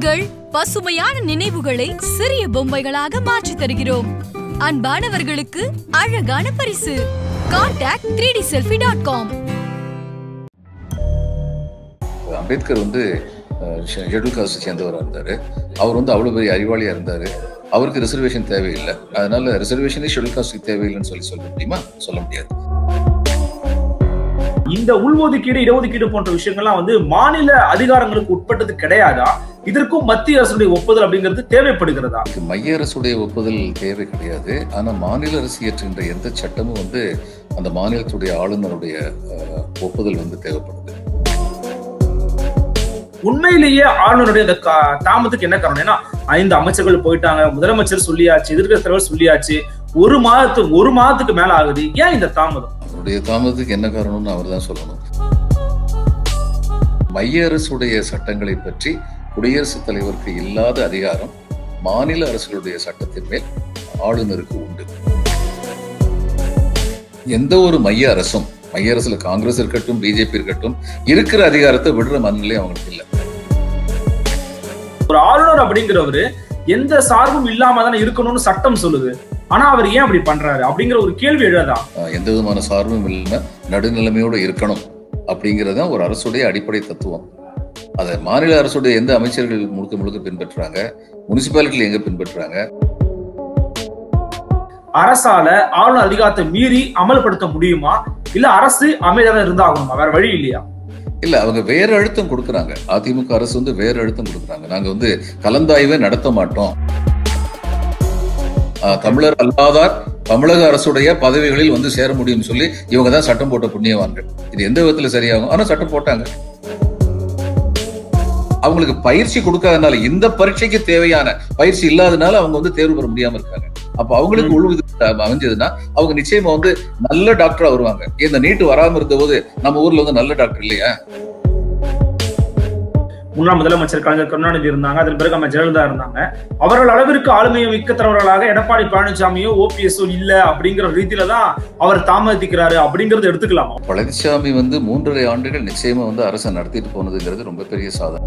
உங்கள் பசுமையான நினைவுகளை சிறிய பொம்மைகளாக மாற்றித் தருகிறோம் அன்பானவர்களுக்கு அழகான பரிசு contact three D selfie dot com Ambedkar வந்து ஷெட்யூல் காஸ்ட் சேர்ந்தவராக இருந்தார் அவர் வந்து அவ்வளோ பெரிய அறிவாளியாக இருந்தார் அவருக்கு ரிசர்வேஷன் தேவையில்லை அதனால ரிசர்வேஷனே ஷெட்யூல் காஸ்ட்டுக்கு தேவையில்லைன்னு சொல்லி சொல்ல முடியுமா சொல்ல முடியாது இந்த உள்ஒதுக்கீடு இடஒதுக்கீடு போன்ற விஷயங்கள்லாம் வந்து மாநில அதிகாரங்களுக்கு உட்பட்டது கிடையாதா இதற்கும் மத்திய அரசுடைய ஒப்புதல் அப்படிங்கிறது தேவைப்படுகிறதா இதுக்கு மைய அரசுடைய ஒப்புதல் தேவை கிடையாது ஆனால் மாநில அரசு இயற்றுகின்ற எந்த சட்டமும் வந்து அந்த மாநிலத்துடைய ஆளுநருடைய அஹ், ஒப்புதல் வந்து தேவைப்படுது உண்மையிலேயே ஆளுநருடைய இந்த கா- தாமத்துக்கு என்ன காரணம் ஏன்னா ஐந்து அமைச்சர்கள் போயிட்டாங்க முதலமைச்சர் சொல்லியாச்சு எதிர்க்கட்சி தலைவர் சொல்லியாச்சு ஒரு மாதத்துக்கு ஒரு மாதத்துக்கு மேல ஆகுது ஏன் இந்த தாமதம் அவருடைய தாமதத்துக்கு என்ன காரணம்னு அவர் தான் சொல்லணும் மைய அரசுடைய சட்டங்களை பற்றி குடியரசுத் தலைவருக்கு இல்லாத அதிகாரம் மாநில அரசுடைய சட்டத்தின் மேல் ஆளுநருக்கு உண்டு எந்த ஒரு மைய அரசும் மைய அரசுல காங்கிரஸ் இருக்கட்டும் பிஜேபி இருக்கட்டும் இருக்கிற அதிகாரத்தை விடுற மனநிலை அவங்களுக்கு இல்லை ஒரு ஆளுநர் அப்படிங்கிறவரு எந்த சார்பும் இல்லாம தானே இருக்கணும்னு சட்டம் சொல்லுது ஆனா அவர் ஏன் அப்படி பண்றாரு அப்படிங்கிற ஒரு கேள்வி எழுதா அஹ் எந்த விதமான சார்பும் இல்லாம நடுநிலைமையோடு இருக்கணும் அப்படிங்கிறது தான் ஒரு அரசுடைய அடிப்படை தத்துவம் அதை மாநில அரசுடைய எந்த அமைச்சர்கள் முழுக்க முழுக்க பின்பற்றுறாங்க முனிசிபாலிட்டியில் எங்க பின்பற்றுறாங்க அரசால ஆளுநர் அதிகாரத்தை மீறி அமல்படுத்த முடியுமா இல்ல அரசு அமைதியாக இருந்தாகணுமா வேற வழி இல்லையா இல்ல அவங்க வேற அழுத்தம் கொடுக்குறாங்க அதிமுக அரசு வந்து வேற அழுத்தம் கொடுக்குறாங்க நாங்க வந்து கலந்தாய்வே நடத்த மாட்டோம் ஆஹ் தமிழர் அல்லாதார் தமிழக அரசுடைய பதவிகளில் வந்து சேர முடியும்னு சொல்லி இவங்க தான் சட்டம் போட்ட புண்ணியவான்கள் இது எந்த விதத்துல சரியாகும் ஆனா சட்டம் போட்டாங்க அவங்களுக்கு பயிற்சி கொடுக்காதனால இந்த பரீட்சைக்கு தேவையான பயிற்சி இல்லாதனால அவங்க வந்து தேர்வு பெற முடியாம இருக்காங்க அப்ப அவங்களுக்கு உள் அமைஞ்சதுன்னா அவங்க நிச்சயமா வந்து நல்ல டாக்டரா வருவாங்க இந்த நீட்டு வராம இருந்த போது நம்ம ஊர்ல வந்து நல்ல டாக்டர் இல்லையா முன்னாள் முதலமைச்சர் கலைஞர் கருணாநிதி இருந்தாங்க அதன் பிறகு அமைச்சர் ஜெயலலிதா இருந்தாங்க அவர்கள் அளவிற்கு ஆளுமையை மிக்க தலைவர்களாக எடப்பாடி பழனிசாமியோ ஓபிஎஸ்ஓ இல்ல அப்படிங்கிற ரீதியில தான் அவர் தாமதிக்கிறாரு அப்படிங்கறது எடுத்துக்கலாமா பழனிசாமி வந்து மூன்றரை ஆண்டுகள் நிச்சயமா வந்து அரசை நடத்திட்டு போனதுங்கிறது ரொம்ப பெரிய சாதனை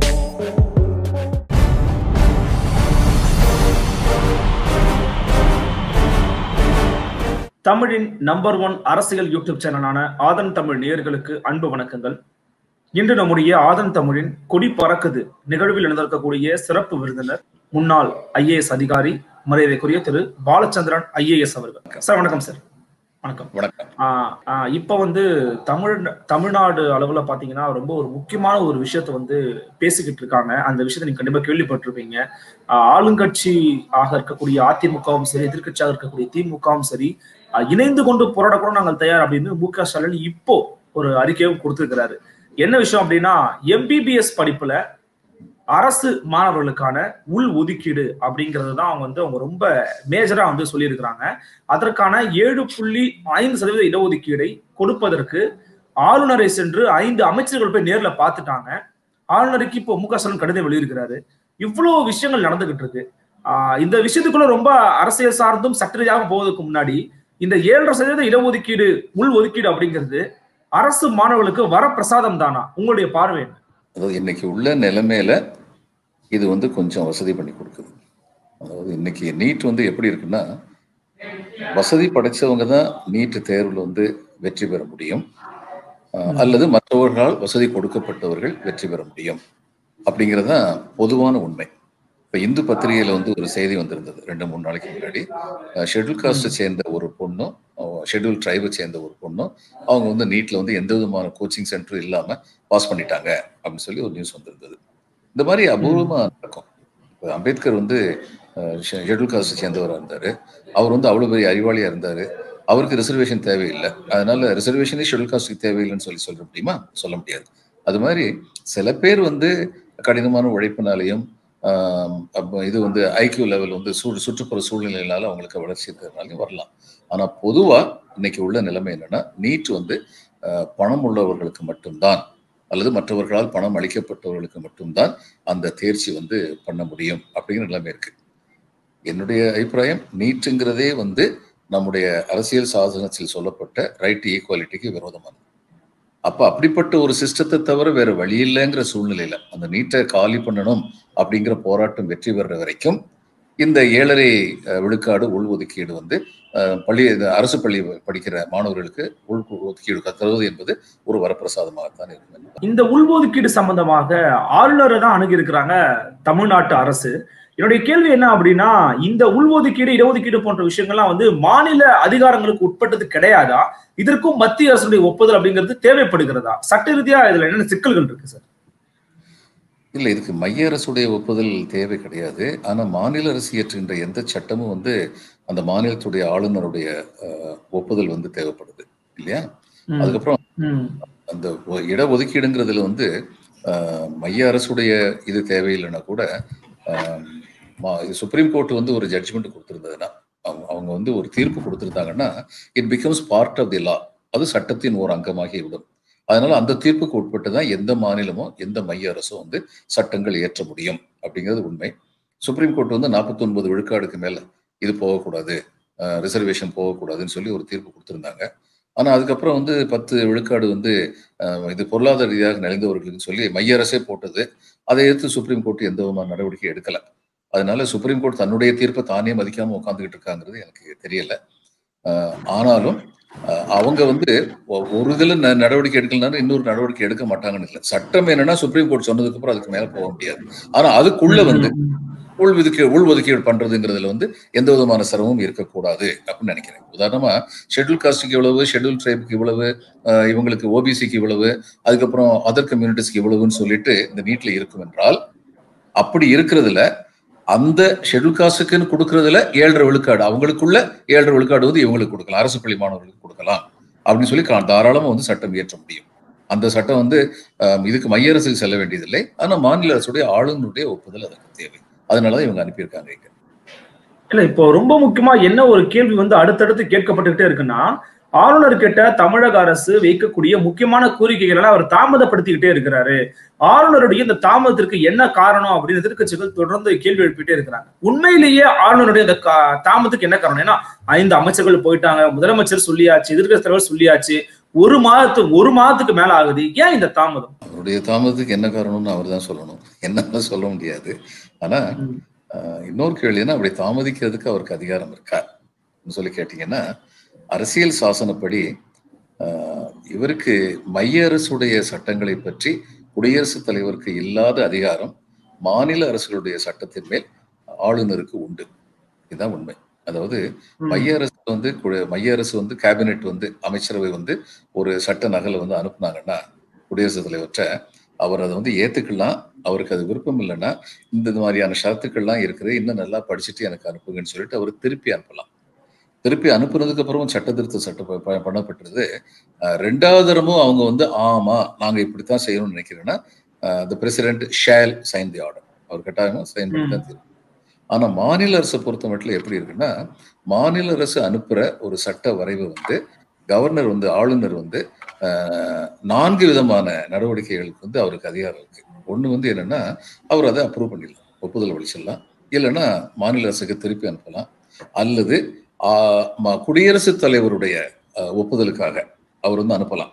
தமிழின் நம்பர் ஒன் அரசியல் யூடியூப் சேனலான ஆதன் தமிழ் நேயர்களுக்கு அன்பு வணக்கங்கள் இன்று நம்முடைய ஆதன் தமிழின் கொடி பறக்குது நிகழ்வில் நடந்திருக்கக்கூடிய சிறப்பு விருந்தினர் முன்னாள் ஐஏஎஸ் அதிகாரி மரியாதைக்குரிய திரு பாலச்சந்திரன் ஐஏஎஸ் அவர்கள் சார் வணக்கம் சார் வணக்கம் வணக்கம் ஆஹ் ஆஹ் இப்ப வந்து தமிழ் தமிழ்நாடு அளவுல பாத்தீங்கன்னா ரொம்ப ஒரு முக்கியமான ஒரு விஷயத்த வந்து பேசிக்கிட்டு இருக்காங்க அந்த விஷயத்தை நீங்க கண்டிப்பா கேள்விப்பட்டிருப்பீங்க ஆஹ் ஆளுங்கட்சி ஆக இருக்கக்கூடிய அதிமுகவும் சரி எதிர்க்கட்சியாக இருக்கக்கூடிய திமுகவும் சரி ஆஹ் இணைந்து கொண்டு போராட கூட நாங்கள் தயார் அப்படின்னு மு க ஸ்டாலின் இப்போ ஒரு அறிக்கையும் கொடுத்திருக்கிறாரு என்ன விஷயம் அப்படின்னா எம்பிபிஎஸ் படிப்புல அரசு மாணவர்களுக்கான உள் ஒதுக்கீடு அப்படிங்கிறது தான் அவங்க வந்து அவங்க ரொம்ப மேஜரா வந்து சொல்லியிருக்கிறாங்க அதற்கான ஏழு புள்ளி ஐந்து சதவீத இடஒதுக்கீடை கொடுப்பதற்கு ஆளுநரை சென்று ஐந்து அமைச்சர்கள் போய் நேர்ல பார்த்துட்டாங்க ஆளுநருக்கு இப்போ மு க ஸ்டாலின் கடிதம் வெளியிருக்கிறாரு இவ்வளவு விஷயங்கள் நடந்துகிட்டு இருக்கு ஆஹ் இந்த விஷயத்துக்குள்ள ரொம்ப அரசியல் சார்ந்தும் சட்டரீதியாக போவதற்கு முன்னாடி இந்த ஏழரை சதவீத இடஒதுக்கீடு உள் ஒதுக்கீடு அப்படிங்கிறது அரசு மாணவர்களுக்கு வரப்பிரசாதம் தானா உங்களுடைய பார்வை என்ன அதாவது இன்னைக்கு உள்ள நிலைமையில இது வந்து கொஞ்சம் வசதி பண்ணி கொடுக்குது அதாவது இன்னைக்கு நீட் வந்து எப்படி இருக்குன்னா வசதி படைச்சவங்க தான் நீட் தேர்வில் வந்து வெற்றி பெற முடியும் அஹ் அல்லது மற்றவர்களால் வசதி கொடுக்கப்பட்டவர்கள் வெற்றி பெற முடியும் அப்படிங்கிறது தான் பொதுவான உண்மை இப்போ இந்து பத்திரிகையில் வந்து ஒரு செய்தி வந்திருந்தது ரெண்டு மூணு நாளைக்கு முன்னாடி ஷெட்யூல் காஸ்ட்டை சேர்ந்த ஒரு பொண்ணும் ஷெட்யூல் ட்ரைபை சேர்ந்த ஒரு பொண்ணும் அவங்க வந்து நீட்டில் வந்து எந்த விதமான கோச்சிங் சென்டரும் இல்லாமல் பாஸ் பண்ணிட்டாங்க அப்படின்னு சொல்லி ஒரு நியூஸ் வந்திருந்தது இந்த மாதிரி அபூர்வமாக நடக்கும் இப்போ அம்பேத்கர் வந்து ஷெட்யூல் காஸ்ட்டை சேர்ந்தவராக இருந்தார் அவர் வந்து அவ்வளோ பெரிய அறிவாளியாக இருந்தார் அவருக்கு ரிசர்வேஷன் தேவையில்லை அதனால ரிசர்வேஷனே ஷெட்யூல் காஸ்ட்டுக்கு தேவையில்லைன்னு சொல்லி சொல்ல முடியுமா சொல்ல முடியாது அது மாதிரி சில பேர் வந்து கடினமான உழைப்பினாலையும் ஆஹ் அப்ப இது வந்து ஐக்கியூ லெவல் வந்து சூழ் சுற்றுப்புற சூழ்நிலையினால அவங்களுக்கு வளர்ச்சி இருக்கிறதுனாலையும் வரலாம் ஆனா பொதுவா இன்னைக்கு உள்ள நிலைமை என்னன்னா நீட் வந்து ஆஹ் பணம் உள்ளவர்களுக்கு மட்டும்தான் அல்லது மற்றவர்களால் பணம் அளிக்கப்பட்டவர்களுக்கு மட்டும்தான் அந்த தேர்ச்சி வந்து பண்ண முடியும் அப்படிங்கிற நிலைமை இருக்கு என்னுடைய அபிப்பிராயம் நீட்டுங்கிறதே வந்து நம்முடைய அரசியல் சாசனத்தில் சொல்லப்பட்ட ரைட் ஈக்குவாலிட்டிக்கு விரோதமானது அப்ப அப்படிப்பட்ட ஒரு சிஸ்டத்தை தவிர வேற வழி இல்லைங்கிற சூழ்நிலையில அந்த நீட்டை காலி பண்ணணும் அப்படிங்கிற போராட்டம் வெற்றி பெற வரைக்கும் இந்த ஏழரை அஹ், விழுக்காடு உள்ஒதுக்கீடு வந்து அஹ், பள்ளி இந்த அரசு பள்ளி படிக்கிற மாணவர்களுக்கு உள் ஒதுக்கீடு தருவது என்பது ஒரு வரப்பிரசாதமாகத்தான் இருக்கும் இந்த உள்ஒதுக்கீடு சம்பந்தமாக ஆளுநரை தான் அணுகி இருக்கிறாங்க தமிழ்நாட்டு அரசு என்னுடைய கேள்வி என்ன அப்படின்னா இந்த உள்ஒதுக்கீடு இடஒதுக்கீடு போன்ற விஷயங்கள்லாம் வந்து மாநில அதிகாரங்களுக்கு உட்பட்டது கிடையாதா இதற்கும் மத்திய அரசுடைய ஒப்புதல் அப்படிங்கிறது தேவைப்படுகிறதா சட்ட ரீதியா இதுல என்னென்ன சிக்கல்கள் இருக்கு சார் இல்லை இதுக்கு மைய அரசுடைய ஒப்புதல் தேவை கிடையாது ஆனா மாநில அரசு இயற்றுகின்ற எந்த சட்டமும் வந்து அந்த மாநிலத்துடைய ஆளுநருடைய அஹ், ஒப்புதல் வந்து தேவைப்படுது இல்லையா ம், அதுக்கப்புறம் ம், அந்த ஒ- இடஒதுக்கீடுங்கிறதுல வந்து அஹ், மைய அரசுடைய இது தேவையில்லைன்னா கூட அஹ், மா- இது சுப்ரீம் கோர்ட் வந்து ஒரு ஜட்ஜ்மெண்ட் கொடுத்திருந்ததுன்னா அவங்க அவங்க வந்து ஒரு தீர்ப்பு கொடுத்திருந்தாங்கன்னா it becomes part of the law அது சட்டத்தின் ஒரு அங்கமாகி விடும் அதனால அந்த தீர்ப்புக்கு உட்பட்டு தான் எந்த மாநிலமும் எந்த மைய அரசும் வந்து சட்டங்கள் இயற்ற முடியும் அப்படிங்கிறது உண்மை சுப்ரீம் கோர்ட் வந்து 49 விழுக்காடுக்கு மேல இது போகக்கூடாது ரிசர்வேஷன் போகக்கூடாதுன்னு சொல்லி ஒரு தீர்ப்பு கொடுத்திருந்தாங்க ஆனா அதுக்கப்புறம் வந்து பத்து விழுக்காடு வந்து அஹ், இது பொருளாதார ரீதியாக நலிந்தவர்களுக்கு சொல்லி மைய அரசே போட்டது அதை எதிர்த்து சுப்ரீம் கோர்ட் எந்த விதமான நடவடிக்கை எடுக்கல அதனால சுப்ரீம் கோர்ட் தன்னுடைய தீர்ப்பை தானே மதிக்காம உட்காந்துக்கிட்டு இருக்காங்கிறது எனக்கு தெரியல அஹ், ஆனாலும் அஹ், அவங்க வந்து ஒ- ஒரு இதுல ந- நடவடிக்கை எடுக்கலனாலும் இன்னொரு நடவடிக்கை எடுக்க மாட்டாங்கன்னு இல்லை சட்டம் என்னன்னா சுப்ரீம் கோர்ட் சொன்னதுக்கு அப்புறம் அதுக்கு மேல போக முடியாது ஆனா அதுக்குள்ள வந்து உள் ஒதுக்கீடு உள் ஒதுக்கீடு பண்றதுங்கிறதுல வந்து எந்த விதமான சிரமமும் இருக்கக்கூடாது அப்படின்னு நினைக்கிறேன் உதாரணமா ஷெட்யூல் காஸ்டுக்கு இவ்வளவு ஷெட்யூல் ட்ரைபுக்கு இவ்வளவு அஹ், இவங்களுக்கு ஓபிசிக்கு இவ்வளவு அதுக்கப்புறம் அதர் கம்யூனிட்டிஸ்க்கு இவ்வளவுன்னு சொல்லிட்டு இந்த நீட்ல இருக்கும் என்றால் அப்படி இருக்கிறதுல அந்த ஷெட்யூல் காஸ்டுக்குன்னு கொடுக்கறதுல ஏழரை விழுக்காடு அவங்களுக்குள்ள ஏழரை விழுக்காடு வந்து இவங்களுக்கு கொடுக்கலாம் அரசு பள்ளி மாணவர்களுக்கு கொடுக்கலாம் அப்படின்னு சொல்லி கா- தாராளமா வந்து சட்டம் இயற்ற முடியும் அந்த சட்டம் வந்து அஹ், இதுக்கு மைய அரசுக்கு செல்ல வேண்டியதில்லை ஆனா மாநில அரசுடைய ஆளுநருடைய ஒப்புதல் அதற்கு தேவை அதனாலதான் இவங்க அனுப்பியிருக்காங்க இங்க இல்ல இப்போ ரொம்ப முக்கியமா என்ன ஒரு கேள்வி வந்து அடுத்தடுத்து கேட்கப்பட்டுக்கிட்டே இருக்குன்னா ஆளுநர் கிட்ட தமிழக அரசு வைக்கக்கூடிய முக்கியமான கோரிக்கைகள் எல்லாம் அவர் தாமதப்படுத்திக்கிட்டே இருக்கிறாரு ஆளுநருடைய இந்த தாமதத்திற்கு என்ன காரணம் அப்படின்னு எதிர்க்கட்சிகள் தொடர்ந்து கேள்வி எழுப்பிட்டே இருக்கிறாங்க உண்மையிலேயே ஆளுநருடைய இந்த கா- தாமதத்துக்கு என்ன காரணம் ஏன்னா ஐந்து அமைச்சர்கள் போயிட்டாங்க முதலமைச்சர் சொல்லியாச்சு எதிர்க்கட்சி தலைவர் சொல்லியாச்சு ஒரு மாதத்துக்கு ஒரு மாதத்துக்கு மேல ஆகுது ஏன் இந்த தாமதம் அவருடைய தாமதத்துக்கு என்ன காரணம்னு அவர் தான் சொல்லணும் என்னால சொல்ல முடியாது ஆனா ம். ஆஹ், இன்னொரு கேள்வினா அப்படி தாமதிக்கிறதுக்கு அவருக்கு அதிகாரம் இருக்கா சொல்லி கேட்டீங்கன்னா அரசியல் சாசனப்படி ஆஹ், இவருக்கு மைய அரசுடைய சட்டங்களை பற்றி குடியரசுத் தலைவருக்கு இல்லாத அதிகாரம் மாநில அரசுகளுடைய சட்டத்தின் மேல் ஆளுநருக்கு உண்டு இதுதான் உண்மை அதாவது ம். மைய அரசு வந்து கு- மைய அரசு வந்து கேபினெட் வந்து அமைச்சரவை வந்து ஒரு சட்ட நகலை வந்து அனுப்புனாங்கன்னா குடியரசுத் தலைவர்கிட்ட அவர் அதை வந்து ஏத்துக்கலாம் அவருக்கு அது விருப்பம் இல்லைன்னா இந்த மாதிரியான ஷரத்துக்கள்லாம் இருக்குது இன்னும் நல்லா படிச்சுட்டு எனக்கு அனுப்புங்கன்னு சொல்லிட்டு அவர் திருப்பி அனுப்பலாம் திருப்பி அனுப்புனதுக்கு அப்புறம் சட்ட திருத்த சட்டம் ப- ப- பண்ணப்பட்டுருது அஹ் ரெண்டாவது தரமும் அவங்க வந்து ஆமா நாங்க இப்படித்தான் செய்யணும்னு நினைக்கிறேன்னா the president shall sign the order அவர் கட்டாயமா சைன் பண்ணி தான் தீரும் ஆனா மாநில அரசை பொறுத்த மட்டும் எப்படி இருக்குன்னா மாநில அரசு அனுப்புற ஒரு சட்ட வரைவு வந்து கவர்னர் வந்து ஆளுநர் வந்து அஹ், நான்கு விதமான நடவடிக்கைகளுக்கு வந்து அவருக்கு அதிகாரம் இருக்கு ஒண்ணு வந்து என்னன்னா அவர் அதை அப்ரூவ் பண்ணிடலாம் ஒப்புதல் அளிச்சிடலாம் இல்லைன்னா மாநில அரசுக்கு திருப்பி அனுப்பலாம் அல்லது ஆஹ், ம- குடியரசுத் தலைவருடைய அஹ், ஒப்புதலுக்காக அவர் வந்து அனுப்பலாம்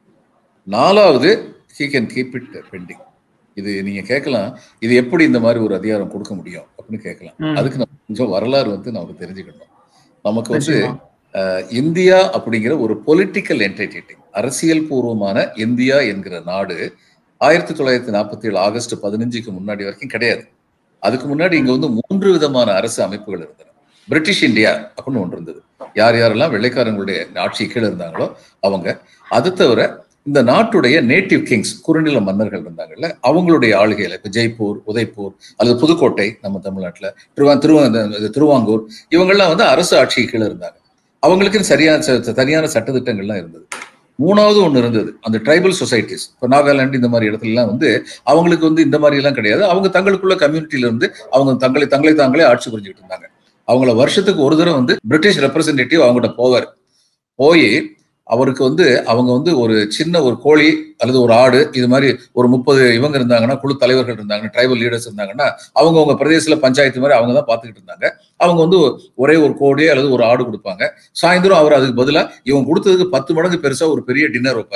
நாலாவது he can keep it pending இது நீங்க கேட்கலாம் இது எப்படி இந்த மாதிரி ஒரு அதிகாரம் கொடுக்க முடியும் அப்படின்னு கேட்கலாம் ம். அதுக்கு நம்ம கொஞ்சம் வரலாறு வந்து நமக்கு தெரிஞ்சுக்கணும் நமக்கு வந்து நிச்சயமா. அஹ், இந்தியா அப்படிங்கிற ஒரு பொலிட்டிக்கல் என்டைட்டி அரசியல் பூர்வமான இந்தியா என்கிற நாடு ஆயிரத்தி தொள்ளாயிரத்தி நாற்பத்தி ஏழு ஆகஸ்ட் பதினஞ்சுக்கு முன்னாடி வரைக்கும் கிடையாது அதுக்கு முன்னாடி இங்க வந்து மூன்று விதமான அரசு அமைப்புகள் இருந்தன பிரிட்டிஷ் இந்தியா அப்படின்னு ஒன்று இருந்தது யார் யாரெல்லாம் வெள்ளைக்காரங்களுடைய ஆட்சி கீழே இருந்தாங்களோ அவங்க அது தவிர இந்த நாட்டுடைய நேட்டிவ் கிங்ஸ் குறுநில மன்னர்கள் இருந்தாங்கல்ல அவங்களுடைய ஆளுகையில இப்ப ஜெய்ப்பூர் உதய்பூர் அல்லது புதுக்கோட்டை நம்ம தமிழ்நாட்டுல திருவா திருவா இந்த திருவாங்கூர் இவங்கெல்லாம் வந்து அரசு ஆட்சி கீழே இருந்தாங்க அவங்களுக்குன்னு சரியான ச- சரியான சட்டத்திட்டங்கள்லாம் இருந்தது மூணாவது ஒன்று இருந்தது அந்த ட்ரைபல் சொசைட்டிஸ் இப்போ நாகாலாந்து இந்த மாதிரி இடத்துல எல்லாம் வந்து அவங்களுக்கு வந்து இந்த மாதிரி எல்லாம் கிடையாது அவங்க தங்களுக்குள்ள கம்யூனிட்டியில இருந்து அவங்க தங்களை தங்களை தாங்களே ஆட்சி புரிஞ்சுக்கிட்டு இருந்தாங்க அவங்கள வருஷத்துக்கு ஒரு தடவை வந்து பிரிட்டிஷ் ரெப்ரசன்டேட்டிவ் அவங்ககிட்ட போவார் போய் அவருக்கு வந்து அவங்க வந்து ஒரு சின்ன ஒரு கோழி அல்லது ஒரு ஆடு இது மாதிரி ஒரு முப்பது இவங்க இருந்தாங்கன்னா குழு தலைவர்கள் இருந்தாங்க ட்ரைபல் லீடர்ஸ் இருந்தாங்கன்னா அவங்க அவங்க பிரதேசத்துல பஞ்சாயத்து மாதிரி அவங்க தான் பார்த்துக்கிட்டு இருந்தாங்க அவங்க வந்து ஒரே ஒரு கோழி அல்லது ஒரு ஆடு கொடுப்பாங்க சாயந்தரம் அவர் அதுக்கு பதிலா இவங்க கொடுத்ததுக்கு பத்து மடங்கு பெருசா ஒரு பெரிய டின்னர் வைப்பாரு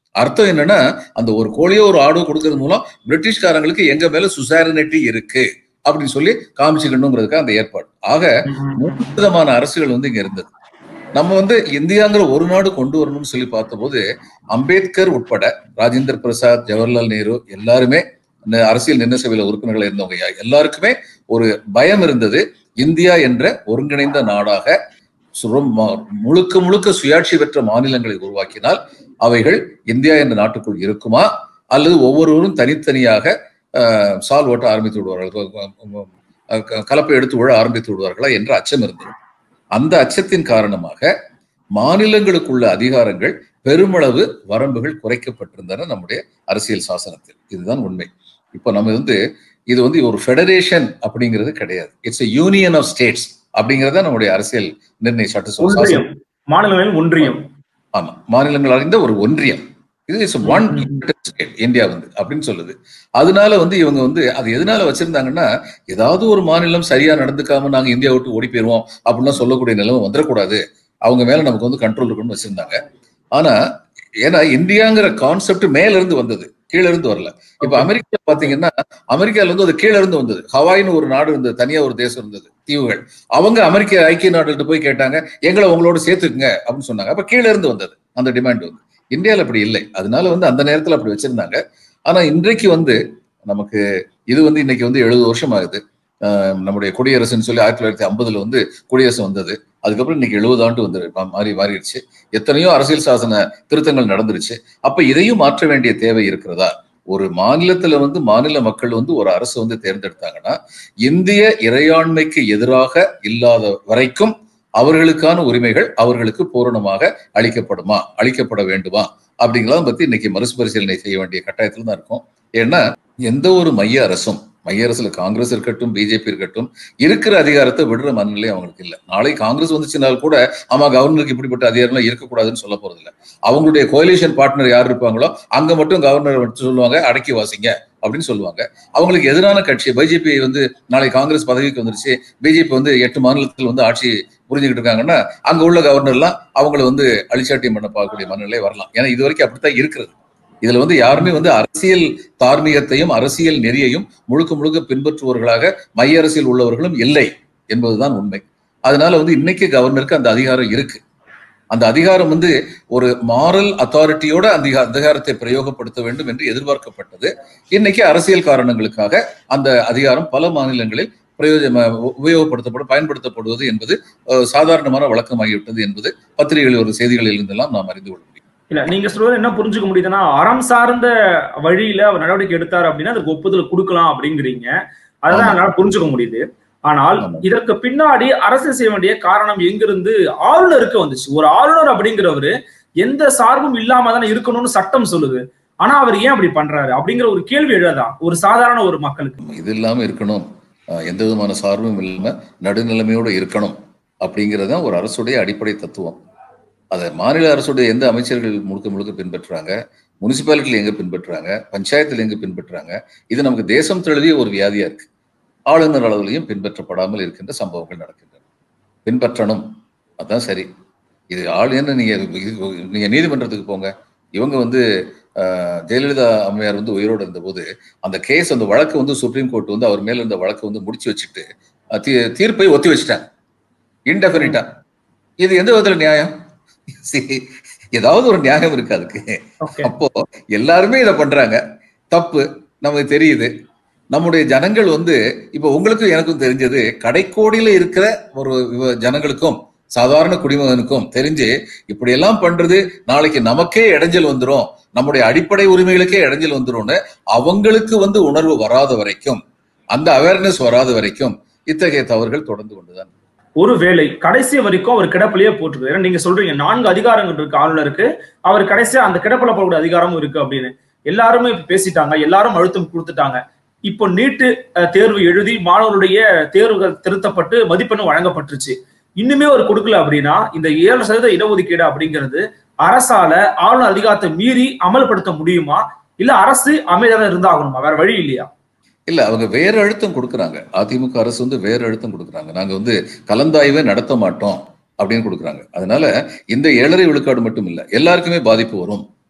அர்த்தம் என்னன்னா அந்த ஒரு கோழியோ ஒரு ஆடோ கொடுக்கறது மூலம் பிரிட்டிஷ்காரங்களுக்கு எங்க மேல சுசாரினிட்டி இருக்கு அப்படின்னு சொல்லி காமிச்சுக்கணுங்கிறதுக்காக அந்த ஏற்பாடு ஆக மூன்று விதமான அரசுகள் வந்து இங்க இருந்தது நம்ம வந்து இந்தியாங்கிற ஒரு நாடு கொண்டு வரணும்னு சொல்லி பார்த்தபோது அம்பேத்கர் உட்பட ராஜேந்திர பிரசாத் ஜவஹர்லால் நேரு எல்லாருமே இந்த அரசியல் நிர்ணய சபையில உறுப்பினர்கள் இருந்தவங்க யா- எல்லாருக்குமே ஒரு பயம் இருந்தது இந்தியா என்ற ஒருங்கிணைந்த நாடாக சுரம் ம- முழுக்க முழுக்க சுயாட்சி பெற்ற மாநிலங்களை உருவாக்கினால் அவைகள் இந்தியா என்ற நாட்டுக்குள் இருக்குமா அல்லது ஒவ்வொருவரும் தனித்தனியாக அஹ், சால் ஓட்ட ஆரம்பித்து விடுவார்கள் அஹ், க- கலப்பை எடுத்து விழ ஆரம்பித்து விடுவார்களா என்ற அச்சம் இருந்தது அந்த அச்சத்தின் காரணமாக மாநிலங்களுக்குள்ள அதிகாரங்கள் பெருமளவு வரம்புகள் குறைக்கப்பட்டிருந்தன நம்முடைய அரசியல் சாசனத்தில் இதுதான் உண்மை இப்போ நம்ம வந்து இது வந்து ஒரு ஃபெடரேஷன் அப்படிங்கிறது கிடையாது இட்ஸ் யூனியன் ஆஃப் ஸ்டேட்ஸ் அப்படிங்கறத நம்முடைய அரசியல் நிர்ணய சட்ட சா- ஒன்றியம் சாசனம் மாநிலங்களில் ஒன்றியம் ஆமா மாநிலங்கள் அறிந்த ஒரு ஒன்றியம் இது இஸ் ஒன் ஸ்டேட் இந்தியா வந்து அப்படின்னு சொல்லுது அதனால வந்து இவங்க வந்து அது எதனால வச்சிருந்தாங்கன்னா ஏதாவது ஒரு மாநிலம் சரியா நடந்துக்காம நாங்க இந்தியா விட்டு ஓடி போயிருவோம் அப்படின்லாம் சொல்லக்கூடிய நிலைமை வந்துடக்கூடாது அவங்க மேல நமக்கு வந்து கண்ட்ரோல் இருக்கணும்னு வச்சிருந்தாங்க ஆனா ஏன்னா இந்தியாங்கிற கான்செப்ட் மேல இருந்து வந்தது கீழ இருந்து வரல இப்ப Okay. அமெரிக்கா பாத்தீங்கன்னா அமெரிக்கால இருந்து அது கீழ இருந்து வந்தது ஹவாய்னு ஒரு நாடு இருந்தது தனியா ஒரு தேசம் இருந்தது தீவுகள் அவங்க அமெரிக்க ஐக்கிய நாடுகிட்ட போய் கேட்டாங்க எங்களை உங்களோட சேர்த்துக்குங்க அப்படின்னு சொன்னாங்க அப்ப கீழ இருந்து வந்தது அந்த டிமாண்ட் வந்து இந்தியாவில் அப்படி இல்லை அதனால வந்து அந்த நேரத்தில் அப்படி வச்சிருந்தாங்க ஆனா இன்றைக்கு வந்து நமக்கு இது வந்து இன்னைக்கு வந்து எழுபது வருஷம் ஆகுது ஆஹ் நம்முடைய குடியரசுன்னு சொல்லி ஆயிரத்தி தொள்ளாயிரத்தி ஐம்பதுல வந்து குடியரசு வந்தது அதுக்கப்புறம் இன்னைக்கு எழுபது ஆண்டு வந்து மாறி மாறிடுச்சு எத்தனையோ அரசியல் சாசன திருத்தங்கள் நடந்துருச்சு அப்ப இதையும் மாற்ற வேண்டிய தேவை இருக்கிறதா ஒரு மாநிலத்துல வந்து மாநில மக்கள் வந்து ஒரு அரசு வந்து தேர்ந்தெடுத்தாங்கன்னா இந்திய இறையாண்மைக்கு எதிராக இல்லாத வரைக்கும் அவர்களுக்கான உரிமைகள் அவர்களுக்கு பூரணமாக அளிக்கப்படுமா அளிக்கப்பட வேண்டுமா அப்படிங்கிறத பத்தி இன்னைக்கு மறுபரிசீலனை செய்ய வேண்டிய கட்டாயத்துல தான் இருக்கும் ஏன்னா எந்த ஒரு மைய அரசும் மைய அரசுல காங்கிரஸ் இருக்கட்டும் பிஜேபி இருக்கட்டும் இருக்கிற அதிகாரத்தை விடுற மனநிலை அவங்களுக்கு இல்லை நாளை காங்கிரஸ் வந்துச்சுனால் கூட ஆமா கவர்னருக்கு இப்படிப்பட்ட அதிகாரம்லாம் இருக்கக்கூடாதுன்னு சொல்ல போறது இல்லை அவங்களுடைய கோலிஷன் பார்ட்னர் யார் இருப்பாங்களோ அங்க மட்டும் கவர்னர் வச்சு சொல்லுவாங்க அடக்கி வாசிங்க அப்படின்னு சொல்லுவாங்க அவங்களுக்கு எதிரான கட்சி பிஜேபி வந்து நாளை காங்கிரஸ் பதவிக்கு வந்துருச்சு பிஜேபி வந்து எட்டு மாநிலத்தில் வந்து ஆட்சி புரிஞ்சுக்கிட்டு இருக்காங்கன்னா அங்க உள்ள கவர்னர்லாம் அவங்கள வந்து அழிச்சாட்டியம் பண்ண பார்க்கக்கூடிய மனநிலை வரலாம் ஏன்னா இது வரைக்கும் அப்படித்தான் இருக்கிறது இதுல வந்து யாருமே வந்து அரசியல் தார்மீகத்தையும் அரசியல் நெறியையும் முழுக்க முழுக்க பின்பற்றுபவர்களாக மைய அரசியல் உள்ளவர்களும் இல்லை என்பதுதான் உண்மை அதனால வந்து இன்னைக்கு கவர்னருக்கு அந்த அதிகாரம் இருக்கு அந்த அதிகாரம் வந்து ஒரு மாரல் அத்தாரிட்டியோட அந்த அதிகாரத்தை பிரயோகப்படுத்த வேண்டும் என்று எதிர்பார்க்கப்பட்டது இன்னைக்கு அரசியல் காரணங்களுக்காக அந்த அதிகாரம் பல மாநிலங்களில் பிரயோஜன உபயோகப்படுத்தப்பட பயன்படுத்தப்படுவது என்பது அஹ், சாதாரணமான வழக்கமாகிவிட்டது என்பது பத்திரிகைகளில் ஒரு செய்திகளில் இருந்தெல்லாம் நாம் அறிந்து கொள்ள முடியும் இல்ல நீங்க சொல்றது என்ன புரிஞ்சுக்க முடியுதுன்னா அறம் சார்ந்த வழியில அவர் நடவடிக்கை எடுத்தார் அப்படின்னா அதுக்கு ஒப்புதல் கொடுக்கலாம் அப்படிங்கிறீங்க அதுதான் ஆமா. என்னால புரிஞ்சுக்க முடியுது ஆனால் ஆமா. இதற்கு பின்னாடி அரசு செய்ய வேண்டிய காரணம் எங்கிருந்து ஆளுநருக்கு வந்துச்சு ஒரு ஆளுநர் அப்படிங்கிறவரு எந்த சார்பும் இல்லாம தானே இருக்கணும்னு சட்டம் சொல்லுது ஆனா அவர் ஏன் அப்படி பண்றாரு அப்படிங்கிற ஒரு கேள்வி எழுதா ஒரு சாதாரண ஒரு மக்களுக்கு இது இல்லாம இருக்கணும் அஹ், எந்த விதமான சார்பும் இல்லாம நடுநிலைமையோடு இருக்கணும் அப்படிங்கிறது தான் ஒரு அரசுடைய அடிப்படை தத்துவம் அதை மாநில அரசுடைய எந்த அமைச்சர்கள் முழுக்க முழுக்க பின்பற்றுறாங்க முனிசிபாலிட்டியில் எங்க பின்பற்றுறாங்க பஞ்சாயத்தில் எங்க பின்பற்றுறாங்க இது நமக்கு தேசம் தழுவிய ஒரு வியாதியா இருக்கு ஆளுநர் அளவிலையும் பின்பற்றப்படாமல் இருக்கின்ற சம்பவங்கள் நடக்கின்றன பின்பற்றணும் அதான் சரி இது ஆள் என்ன நீங்க இது- நீங்க நீதிமன்றத்துக்கு போங்க இவங்க வந்து அஹ், ஜெயலலிதா அம்மையார் வந்து உயிரோடு இருந்தபோது அந்த கேஸ் அந்த வழக்கு வந்து சுப்ரீம் கோர்ட் வந்து அவர் மேல இருந்த வழக்கு வந்து முடிச்சு வச்சுட்டு அஹ், தீ- தீர்ப்பை ஒத்தி வச்சுட்டாங்க இன்டெஃபினிட்டா இது எந்த விதத்துல நியாயம் See, ஏதாவது ஒரு நியாயம் இருக்கு அதுக்கு ஓகே அப்போ எல்லாருமே இதை பண்றாங்க தப்பு நமக்கு தெரியுது நம்முடைய ஜனங்கள் வந்து இப்ப உங்களுக்கும் எனக்கும் தெரிஞ்சது கடைக்கோடியில இருக்கிற ஒரு இவ- ஜனங்களுக்கும் சாதாரண குடிமகனுக்கும் தெரிஞ்சு இப்படி எல்லாம் பண்றது நாளைக்கு நமக்கே இடைஞ்சல் வந்துரும் நம்முடைய அடிப்படை உரிமைகளுக்கே இடைஞ்சல் வந்துரும்னு அவங்களுக்கு வந்து உணர்வு வராத வரைக்கும் அந்த அவேர்னஸ் வராத வரைக்கும் இத்தகைய தவறுகள் தொடர்ந்து கொண்டுதான் ஒருவேளை கடைசி வரைக்கும் அவர் கிடப்பிலேயே போட்டுருக்கு ஏன்னா நீங்க சொல்றீங்க நான்கு அதிகாரங்கள் இருக்கு ஆளுநருக்கு அவர் கடைசியா அந்த கிடப்பில போடக்கூடிய அதிகாரமும் இருக்கு அப்படின்னு எல்லாருமே இப்ப பேசிட்டாங்க எல்லாரும் அழுத்தம் கொடுத்துட்டாங்க இப்போ நீட்டு அஹ், தேர்வு எழுதி மாணவருடைய தேர்வுகள் திருத்தப்பட்டு மதிப்பெண்ணும் வழங்கப்பட்டுருச்சு இன்னுமே ஒரு கொடுக்கல அப்படின்னா இந்த ஏழு சதவீத இடஒதுக்கீடு அப்படிங்கிறது அரசால ஆளுநர் அதிகாரத்தை மீறி அமல்படுத்த முடியுமா இல்ல அரசு அமைதியாக இருந்தாகணுமா வேற வழி இல்லையா இல்ல அவங்க வேற அழுத்தம் கொடுக்குறாங்க அதிமுக அரசு வந்து வேற அழுத்தம் கொடுக்குறாங்க நாங்க வந்து கலந்தாய்வே நடத்த மாட்டோம் அப்படின்னு கொடுக்குறாங்க அதனால இந்த ஏழரை விழுக்காடு மட்டும் இல்ல எல்லாருக்குமே பாதிப்பு வரும்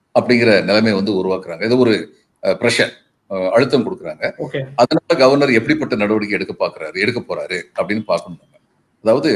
அப்படிங்கிற நிலைமை வந்து உருவாக்குறாங்க இது ஒரு ப்ரெஷர் அழுத்தம் கொடுக்குறாங்க ஓகே அதனால கவர்னர் எப்படிப்பட்ட நடவடிக்கை எடுக்க பார்க்கறாரு எடுக்க போறாரு அப்படின்னு பார்க்கணும் நம்ம அதாவது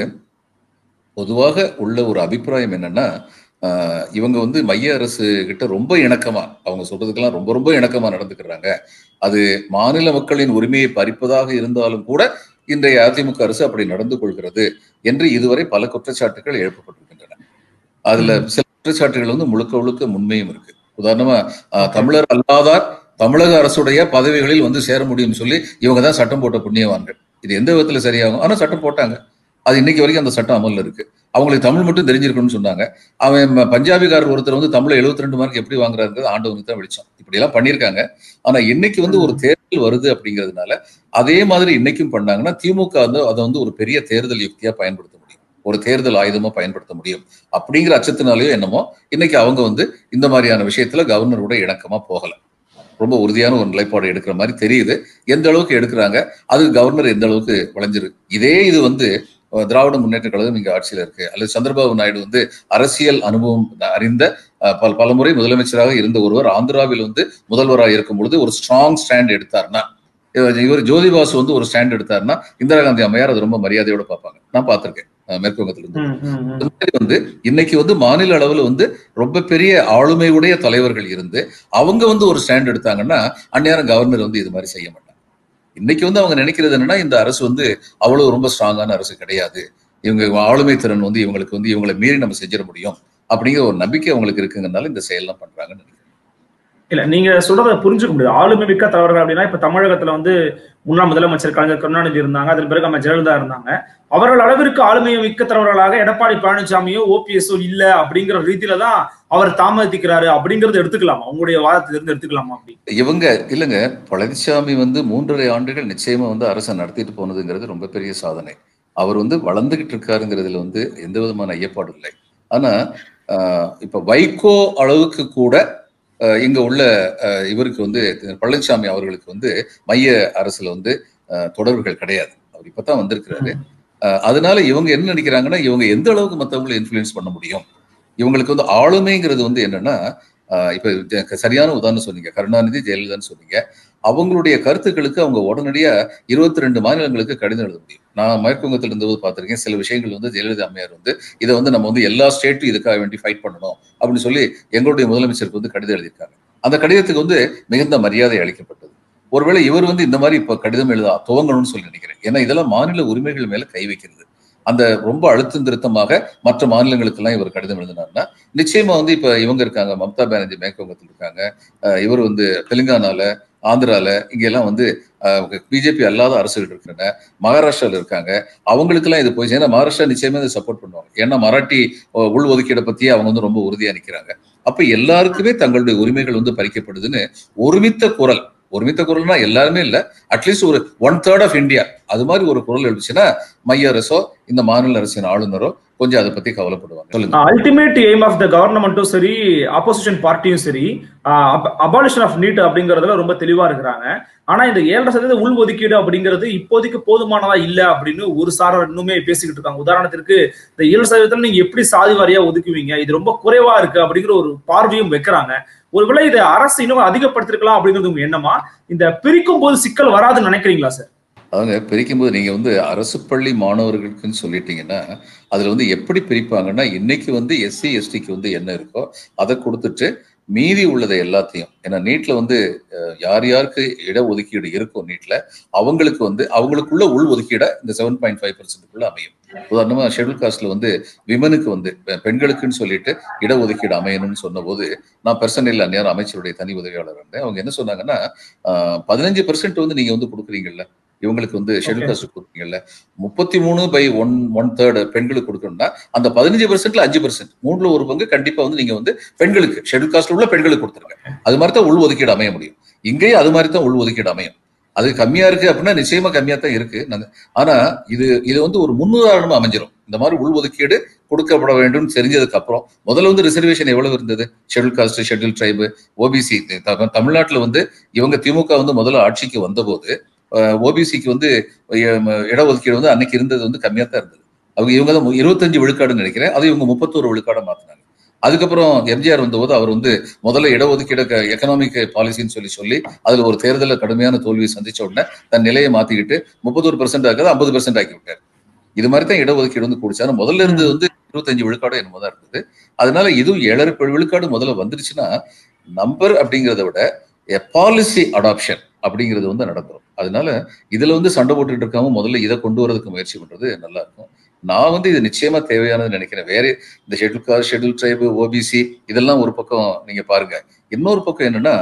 பொதுவாக உள்ள ஒரு அபிப்பிராயம் என்னன்னா ஆஹ் இவங்க வந்து மைய அரசு கிட்ட ரொம்ப இணக்கமா அவங்க சொல்றதுக்கெல்லாம் ரொம்ப ரொம்ப இணக்கமா நடந்துக்கிறாங்க அது மாநில மக்களின் உரிமையை பறிப்பதாக இருந்தாலும் கூட இன்றைய அதிமுக அரசு அப்படி நடந்து கொள்கிறது என்று இதுவரை பல குற்றச்சாட்டுகள் எழுப்பப்பட்டிருக்கின்றன அதுல சில குற்றச்சாட்டுகள் வந்து முழுக்க முழுக்க உண்மையும் இருக்கு உதாரணமா ஆஹ் தமிழர் அல்லாதார் தமிழக அரசுடைய பதவிகளில் வந்து சேர முடியும்னு சொல்லி இவங்க தான் சட்டம் போட்ட புண்ணியவான்கள் இது எந்த விதத்துல சரியாகும் ஆனா சட்டம் போட்டாங்க அது இன்னைக்கு வரைக்கும் அந்த சட்டம் அமல்ல இருக்கு அவங்களுக்கு தமிழ் மட்டும் தெரிஞ்சிருக்கணும்னு சொன்னாங்க அவன் ம- பஞ்சாபிக்காரர் ஒருத்தர் வந்து தமிழ் 72 ரெண்டு மார்க் எப்படி வாங்குறாருங்கிறது ஆண்டவனுக்கு தான் வெளிச்சம் இப்படி எல்லாம் பண்ணியிருக்காங்க ஆனா இன்னைக்கு வந்து ஒரு தேர்தல் வருது அப்படிங்கிறதுனால அதே மாதிரி இன்னைக்கும் பண்ணாங்கன்னா திமுக வந்து அதை வந்து ஒரு பெரிய தேர்தல் யுக்தியா பயன்படுத்த முடியும் ஒரு தேர்தல் ஆயுதமா பயன்படுத்த முடியும் அப்படிங்கிற அச்சத்தினாலேயோ என்னமோ இன்னைக்கு அவங்க வந்து இந்த மாதிரியான விஷயத்துல கவர்னரோட இணக்கமா போகல ரொம்ப உறுதியான ஒரு நிலைப்பாடு எடுக்கிற மாதிரி தெரியுது எந்த அளவுக்கு எடுக்கிறாங்க அது கவர்னர் எந்த அளவுக்கு வளைஞ்சிருக்கு இதே இது வந்து அஹ், திராவிட முன்னேற்ற கழகம் இங்க ஆட்சியில இருக்கு அல்லது சந்திரபாபு நாயுடு வந்து அரசியல் அனுபவம் அறிந்த அஹ், பல பலமுறை முதலமைச்சராக இருந்த ஒருவர் ஆந்திராவில் வந்து முதல்வராக இருக்கும் பொழுது ஒரு ஸ்ட்ராங் ஸ்டாண்ட் எடுத்தாருன்னா இவர் இவர் ஜோதிபாசு வந்து ஒரு ஸ்டாண்ட் எடுத்தாருன்னா இந்திரா காந்தி அம்மையார் அது ரொம்ப மரியாதையோட பார்ப்பாங்க நான் பார்த்திருக்கேன் அஹ், மேற்கு வங்கத்துல இருந்து ம், ம், ம். இந்த மாதிரி வந்து இன்னைக்கு வந்து மாநில அளவுல வந்து ரொம்ப பெரிய ஆளுமையுடைய தலைவர்கள் இருந்து அவங்க வந்து ஒரு ஸ்டாண்ட் எடுத்தாங்கன்னா அந்நேரம் கவர்னர் வந்து இது மாதிரி செய்ய மாட்டாங்க இன்னைக்கு வந்து அவங்க நினைக்கிறது என்னன்னா இந்த அரசு வந்து அவ்வளவு ரொம்ப ஸ்ட்ராங்கான அரசு கிடையாது இவங்க ஆளுமை திறன் வந்து இவங்களுக்கு வந்து இவங்களை மீறி நம்ம செஞ்சிட முடியும் அப்படிங்கிற ஒரு நம்பிக்கை அவங்களுக்கு இருக்குங்கிறனால இந்த செயல்லாம் பண்றாங்கன்னு நினைக்கிறேன் இல்ல நீங்க சொல்றத புரிஞ்சுக்க முடியாது ஆளுமை மிக்க தலைவர்கள் அப்படின்னா இப்ப தமிழகத்துல வந்து முன்னாள் முதலமைச்சர் கலைஞர் கருணாநிதி இருந்தாங்க அதன் பிறகு நம்ம ஜெயலலிதா இருந்தாங்க அவர்கள் அளவிற்கு ஆளுமை மிக்க தலைவர்களாக எடப்பாடி பழனிசாமியோ ஓபிஎஸ்ஓ இல்ல அப்படிங்கிற ரீதியில தான் அவர் தாமதிக்கிறாரு அப்படிங்கறத எடுத்துக்கலாமா உங்களுடைய வாதத்திலிருந்து எடுத்துக்கலாமா அப்படி இவங்க இல்லைங்க பழனிசாமி வந்து மூன்றரை ஆண்டுகள் நிச்சயமா வந்து அரசை நடத்திட்டு போனதுங்கிறது ரொம்ப பெரிய சாதனை அவர் வந்து வளர்ந்துகிட்டு இருக்காருங்கிறதுல வந்து எந்த விதமான ஐயப்பாடும் இல்லை ஆனா ஆஹ், இப்ப வைகோ அளவுக்கு கூட ஆஹ், இங்க உள்ள ஆஹ், இவருக்கு வந்து பழனிசாமி அவர்களுக்கு வந்து மைய அரசுல வந்து ஆஹ், தொடர்புகள் கிடையாது அவர் இப்பதான் வந்திருக்கிறாரு ஆஹ், அதனால இவங்க என்ன நினைக்கிறாங்கன்னா இவங்க எந்த அளவுக்கு மத்தவங்களை இன்ஃப்ளூயன்ஸ் பண்ண முடியும் இவங்களுக்கு வந்து ஆளுமைங்கிறது வந்து என்னன்னா ஆஹ் இப்ப ஜ- சரியான உதாரணம் சொன்னீங்க கருணாநிதி ஜெயலலிதான்னு சொன்னீங்க அவங்களுடைய கருத்துக்களுக்கு அவங்க உடனடியா இருபத்தி ரெண்டு மாநிலங்களுக்கு கடிதம் எழுத முடியும் நான் மேற்குவங்கத்தில் இருந்தபோது பார்த்திருக்கேன் சில விஷயங்கள் வந்து ஜெயலலிதா அம்மையார் வந்து இதை வந்து நம்ம வந்து எல்லா ஸ்டேட்டும் இதுக்காக வேண்டி ஃபைட் பண்ணணும் அப்படின்னு சொல்லி எங்களுடைய முதலமைச்சருக்கு வந்து கடிதம் எழுதியிருக்காங்க அந்த கடிதத்துக்கு வந்து மிகுந்த மரியாதை அளிக்கப்பட்டது ஒருவேளை இவர் வந்து இந்த மாதிரி இப்ப கடிதம் எழுத துவங்கணும்னு சொல்லி நினைக்கிறேன் ஏன்னா இதெல்லாம் மாநில உரிமைகள் மேல கை வைக்கிறது அந்த ரொம்ப அழுத்தம் திருத்தமாக மற்ற மாநிலங்களுக்கெல்லாம் இவர் கடிதம் எழுதினார்னா நிச்சயமா வந்து இப்ப இவங்க இருக்காங்க மம்தா பானர்ஜி மேற்குவங்கத்தில் இருக்காங்க அஹ் இவர் வந்து தெலுங்கானால ஆந்திரால இங்கெல்லாம் வந்து பிஜேபி அல்லாத அரசுகள் இருக்கின்றன மகாராஷ்டிரால இருக்காங்க அவங்களுக்கெல்லாம் இது போய் ஏன்னா மகாராஷ்டிரா நிச்சயமா இதை சப்போர்ட் பண்ணுவாங்க ஏன்னா மராட்டி அஹ், உள் ஒதுக்கீடை பத்தி அவங்க வந்து ரொம்ப உறுதியா நிக்கிறாங்க அப்ப எல்லாருக்குமே தங்களுடைய உரிமைகள் வந்து பறிக்கப்படுதுன்னு ஒருமித்த குரல் ஒருமித்த குரல்னா எல்லாருமே இல்ல அட்லீஸ்ட் ஒரு ஒன் தேர்ட் ஆஃப் இந்தியா அது மாதிரி ஒரு குரல் எழுதுச்சுன்னா மைய அரசோ இந்த மாநில அரசின் ஆளுநரோ கொஞ்சம் அதை பத்தி கவலைப்படுவாங்க சொல்லுங்க அல்டிமேட் எய்ம் ஆஃப் த கவர்மெண்ட்டும் சரி ஆப்போசிஷன் பார்ட்டியும் சரி அபாலிஷன் ஆஃப் நீட் அப்படிங்கறதுல ரொம்ப தெளிவா இருக்கிறாங்க ஆனா இந்த ஏழரை சதவீத உள் ஒதுக்கீடு அப்படிங்கிறது இப்போதைக்கு போதுமானதா இல்ல அப்படின்னு ஒரு சாரர் இன்னுமே பேசிக்கிட்டு இருக்காங்க உதாரணத்திற்கு இந்த ஏழு சதவீதத்துல நீங்க எப்படி சாதி வாரியா ஒதுக்குவீங்க இது ரொம்ப குறைவா இருக்கு அப்படிங்கிற ஒரு பார்வையும் வைக்கிறாங்க ஒருவேளை இதை அரசு இன்னும் அதிகப்படுத்திருக்கலாம் அப்படிங்கிறது உங்க எண்ணமா இந்த பிரிக்கும் போது சிக்கல் வராதுன்னு நினைக்கிறீங்களா சார் அவங்க பிரிக்கும்போது நீங்க வந்து அரசு பள்ளி மாணவர்களுக்குன்னு சொல்லிட்டீங்கன்னா அதுல வந்து எப்படி பிரிப்பாங்கன்னா இன்னைக்கு வந்து எஸ்சி எஸ்டிக்கு வந்து என்ன இருக்கோ அதை கொடுத்துட்டு மீதி உள்ளதை எல்லாத்தையும் ஏன்னா நீட்ல வந்து அஹ், யார் யாருக்கு இட ஒதுக்கீடு இருக்கோ நீட்ல அவங்களுக்கு வந்து அவங்களுக்குள்ள உள் ஒதுக்கீடை இந்த செவன் பாயிண்ட் ஃபைவ் பர்சன்ட்டுக்குள்ள அமையும் உதாரணமா ஷெட்யூல் காஸ்ட்ல வந்து விமனுக்கு வந்து பெ- பெண்களுக்குன்னு சொல்லிட்டு இடஒதுக்கீடு அமையணும்னு சொன்னபோது நான் பர்சனல் அந்நேரம் அமைச்சருடைய தனி உதவியாளர் இருந்தேன் அவங்க என்ன சொன்னாங்கன்னா பதினஞ்சு பெர்சென்ட் வந்து நீங்க வந்து கொடுக்குறீங்கல்ல இவங்களுக்கு வந்து ஷெட்யூல் காஸ்ட் கொடுக்குறீங்கல்ல முப்பத்தி மூணு பை ஒன் ஒன் தேர்ட் பெண்களுக்கு கொடுக்கணும்னா அந்த பதினஞ்சு பெர்சென்ட்ல அஞ்சு பெர்சென்ட் மூணுல ஒரு பங்கு கண்டிப்பா வந்து நீங்க வந்து பெண்களுக்கு ஷெட்யூல் காஸ்ட்ல உள்ள பெண்களுக்கு கொடுத்துருங்க அது மாதிரி தான் உள் ஒதுக்கீடு அமைய முடியும் இங்கேயும் அது மாதிரி தான் உள் ஒதுக்கீடு அமையும் அது கம்மியா இருக்கு அப்படின்னா நிச்சயமா கம்மியா தான் இருக்கு நாங்க- ஆனா இது இது வந்து ஒரு முன்னுதாரணமா அமைஞ்சிரும் இந்த மாதிரி உள் ஒதுக்கீடு கொடுக்கப்பட வேண்டும் தெரிஞ்சதுக்கு அப்புறம் முதல்ல வந்து ரிசர்வேஷன் எவ்வளவு இருந்தது schedule caste schedule tribe OBC தமிழ்நாட்டுல வந்து இவங்க திமுக வந்து முதல்ல ஆட்சிக்கு வந்தபோது ஓபிசிக்கு வந்து அஹ், இடஒதுக்கீடு வந்து அன்னைக்கு இருந்தது வந்து கம்மியா தான் இருந்தது அவங்க இவங்க தான் இருபத்தஞ்சு விழுக்காடுன்னு நினைக்கிறேன் அது இவங்க முப்பத்தோரு விழுக்காடை மாத்தினாங்க அதுக்கப்புறம் எம்ஜிஆர் வந்தபோது அவர் வந்து முதல்ல இடஒதுக்கீடு எக்கனாமிக் பாலிசின்னு சொல்லி சொல்லி அதுல ஒரு தேர்தலில் கடுமையான தோல்வியை சந்திச்ச உடனே தன் நிலையை மாத்திக்கிட்டு முப்பத்தொரு பெர்சென்ட் ஆகாது ஐம்பது பெர்சென்ட் ஆக்கி விட்டார் இது மாதிரி தான் இடஒதுக்கீடு வந்து கூடிச்சாரு முதல்ல இருந்து வந்து இருபத்தஞ்சு விழுக்காடு என்னமோ தான் இருந்தது அதனால இதுவும் ஏழரை விழுக்காடு முதல்ல வந்துருச்சுன்னா நம்பர் அப்படிங்கிறத விட பாலிசி அடாப்ஷன் அப்படிங்கிறது வந்து நடந்துரும் அதனால இதுல வந்து சண்டை போட்டுட்டு இருக்காம முதல்ல இதை கொண்டு வரதுக்கு முயற்சி பண்றது நல்லா இருக்கும் நான் வந்து இது நிச்சயமா தேவையானது நினைக்கிறேன் வேற இந்த schedule caste schedule tribe OBC இதெல்லாம் ஒரு பக்கம் நீங்க பாருங்க இன்னொரு பக்கம் என்னன்னா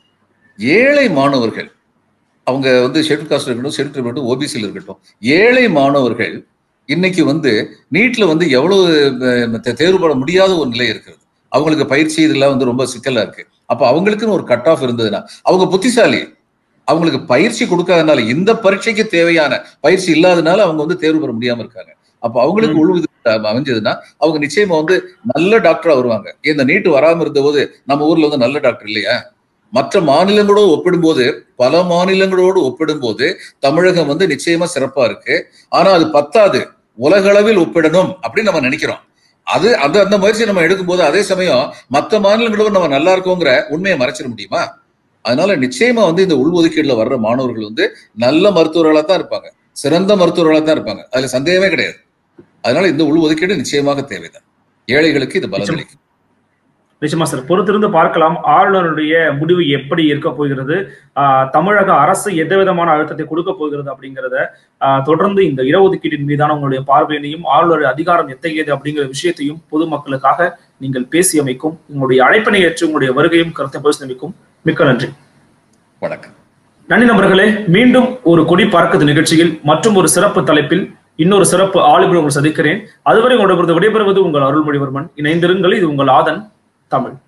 ஏழை மாணவர்கள் அவங்க வந்து ஷெட்யூல் காஸ்ட் இருக்கட்டும் ஷெட்யூல் ட்ரைப் இருக்கட்டும் ஓபிசியில் இருக்கட்டும் ஏழை மாணவர்கள் இன்னைக்கு வந்து நீட்ல வந்து எவ்வளவு அஹ், தே- தேர்வு பட முடியாத ஒரு நிலை இருக்கிறது அவங்களுக்கு பயிற்சி இதெல்லாம் வந்து ரொம்ப சிக்கலா இருக்கு அப்ப அவங்களுக்குன்னு ஒரு கட் ஆஃப் இருந்ததுன்னா அவங்க புத்திசாலி அவங்களுக்கு பயிற்சி கொடுக்காதனால இந்த பரீட்சைக்கு தேவையான பயிற்சி இல்லாதனால அவங்க வந்து தேர்வு பெற முடியாம இருக்காங்க அப்ப அவங்களுக்கு ம். உழுவுது அமைஞ்சதுன்னா அவங்க நிச்சயமா வந்து நல்ல டாக்டரா வருவாங்க இந்த நீட்டு வராம இருந்த போது நம்ம ஊர்ல வந்து நல்ல டாக்டர் இல்லையா மற்ற மாநிலங்களோடு ஒப்பிடும்போது பல மாநிலங்களோடு ஒப்பிடும்போது தமிழகம் வந்து நிச்சயமா சிறப்பா இருக்கு ஆனா அது பத்தாது உலகளவில் ஒப்பிடணும் அப்படின்னு நம்ம நினைக்கிறோம் அது அந்த அந்த முயற்சி நம்ம எடுக்கும்போது அதே சமயம் மற்ற மாநிலங்களோட நம்ம நல்லா இருக்கோங்கிற உண்மையை மறைச்சிட முடியுமா அதனால நிச்சயமா வந்து இந்த உள்ஒதுக்கீடுல வர்ற மாணவர்கள் வந்து நல்ல மருத்துவர்களா தான் இருப்பாங்க சிறந்த மருத்துவர்களா தான் இருப்பாங்க அதுல சந்தேகமே கிடையாது அதனால இந்த உள்ஒதுக்கீடு நிச்சயமாக தேவைதான் ஏழைகளுக்கு இது பலன் அளிக்கும் நிச்சயமா சார் பொறுத்திருந்து பார்க்கலாம் ஆளுநருடைய முடிவு எப்படி இருக்க போகிறது ஆஹ் தமிழக அரசு எந்த விதமான அழுத்தத்தை கொடுக்க போகிறது அப்படிங்கிறத ஆஹ் தொடர்ந்து இந்த இடஒதுக்கீட்டின் மீதான உங்களுடைய பார்வையினையும் ஆளுநர் அதிகாரம் எத்தகையது அப்படிங்கிற விஷயத்தையும் பொதுமக்களுக்காக நீங்கள் பேசியமைக்கும் உங்களுடைய அழைப்பினை ஏற்று உங்களுடைய வருகையும் கருத்தை பரிசீலிக்கும் மிக்க நன்றி வணக்கம் நன்றி நண்பர்களே மீண்டும் ஒரு கொடி பார்க்குது நிகழ்ச்சியில் மற்றும் ஒரு சிறப்பு தலைப்பில் இன்னொரு சிறப்பு ஆளுநர் உங்களை சந்திக்கிறேன் அதுவரை உங்களிடமிருந்து விடைபெறுவது உங்கள் அருள்மொழிவர்மன் இணைந்திருங்கள் இது உங்கள் ஆதன் தமிழ்